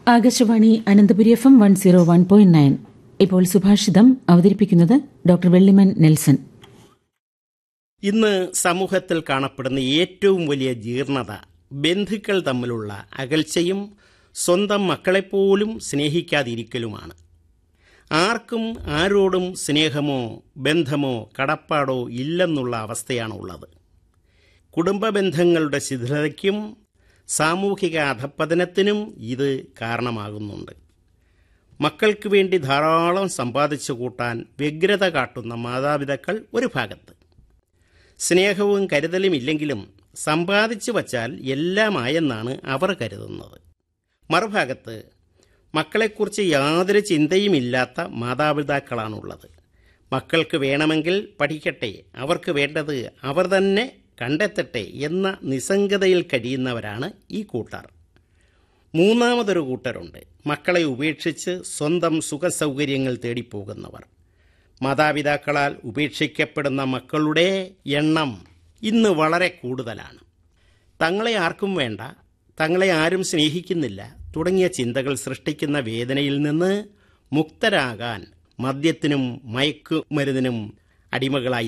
Akashvani Ananthapuri F M one zero one point nine ഇപ്പോൾ സുഭാഷിതം അവതരിപ്പിക്കുന്നത് ഡോക്ടർ വെള്ളിമൻ നെൽസൺ ഇന്ന് സമൂഹത്തിൽ കാണപ്പെടുന്ന ഏറ്റവും വലിയ ജീർണത ബന്ധുക്കൾ തമ്മിലുള്ള അകൽച്ചയും സ്വന്തം മക്കളെപ്പോലും സ്നേഹിക്കാതിരിക്കലുമാണ് ആർക്കും ആരോടും സ്നേഹമോ ബന്ധമോ കടപ്പാടോ ഇല്ലെന്നുള്ള അവസ്ഥയാണ് ഉള്ളത് കുടുംബ ബന്ധങ്ങളുടെ ശിഥിലതയ്ക്കും സാമൂഹിക അധപ്പതനത്തിനും ഇത് കാരണമാകുന്നുണ്ട് മക്കൾക്ക് വേണ്ടി ധാരാളം സമ്പാദിച്ചു കൂട്ടാൻ വ്യഗ്രത കാട്ടുന്ന മാതാപിതാക്കൾ ഒരു ഭാഗത്ത് സ്നേഹവും കരുതലും ഇല്ലെങ്കിലും സമ്പാദിച്ചു വച്ചാൽ എല്ലാമായെന്നാണ് അവർ കരുതുന്നത് മറുഭാഗത്ത് മക്കളെക്കുറിച്ച് യാതൊരു ചിന്തയുമില്ലാത്ത മാതാപിതാക്കളാണുള്ളത് മക്കൾക്ക് വേണമെങ്കിൽ പഠിക്കട്ടെ അവർക്ക് വേണ്ടത് അവർ തന്നെ കണ്ടെത്തട്ടെ എന്ന നിസ്സംഗതയിൽ കഴിയുന്നവരാണ് ഈ കൂട്ടർ മൂന്നാമതൊരു കൂട്ടരുണ്ട് മക്കളെ ഉപേക്ഷിച്ച് സ്വന്തം സുഖസൗകര്യങ്ങൾ തേടിപ്പോകുന്നവർ മാതാപിതാക്കളാൽ ഉപേക്ഷിക്കപ്പെടുന്ന മക്കളുടെ എണ്ണം ഇന്ന് വളരെ കൂടുതലാണ് തങ്ങളെ ആർക്കും വേണ്ട തങ്ങളെ ആരും സ്നേഹിക്കുന്നില്ല തുടങ്ങിയ ചിന്തകൾ സൃഷ്ടിക്കുന്ന വേദനയിൽ നിന്ന് മുക്തരാകാൻ മദ്യത്തിനും മയക്കുമരുന്നിനും അടിമകളായി